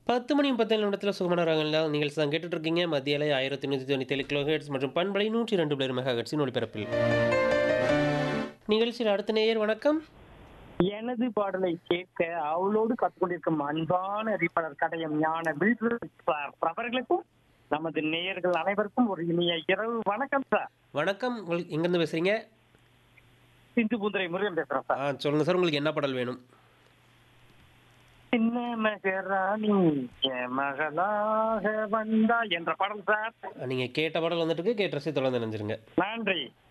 10 மணி 37 நிமிடத்துல சுகமான ராகங்கள் நிகழ்ச்சி தான் கேட்டுட்டு இருக்கீங்க. மத்திய அலை 1197 கிலோஹெர்ட்ஸ் மற்றும் பண்பலை 102 மெகாஹெர்ட்ஸின் ஒலிபரப்பில். நிகழ்ச்சியில் அடுத்த நேயர் வணக்கம். எனது பாடலை கேட்க அவளோடு கற்றுக்கொண்டிருக்கும் அன்பான அறிவிப்பாளர் கடையம் ஞான விழுது அவர்களுக்கும் நமது நேயர்கள் அனைவருக்கும் ஒரு இனிய இரவு வணக்கம் சார் வணக்கம். உங்களுக்கு எங்கேருந்து பேசுறீங்க? சிந்து பூந்துரை முருகன் பேசுறேன் ஆ சார் சொல்லுங்க சார் உங்களுக்கு என்ன பாடல் வேணும்? சின்ன மகராணி என் மகளாக வந்தா என்ற பாடல் சார் நீங்க கேட்ட பாடல் வந்துட்டு இருக்கு. கேட்ட ரசி தொடர்ந்து நினைஞ்சிருங்க. நன்றி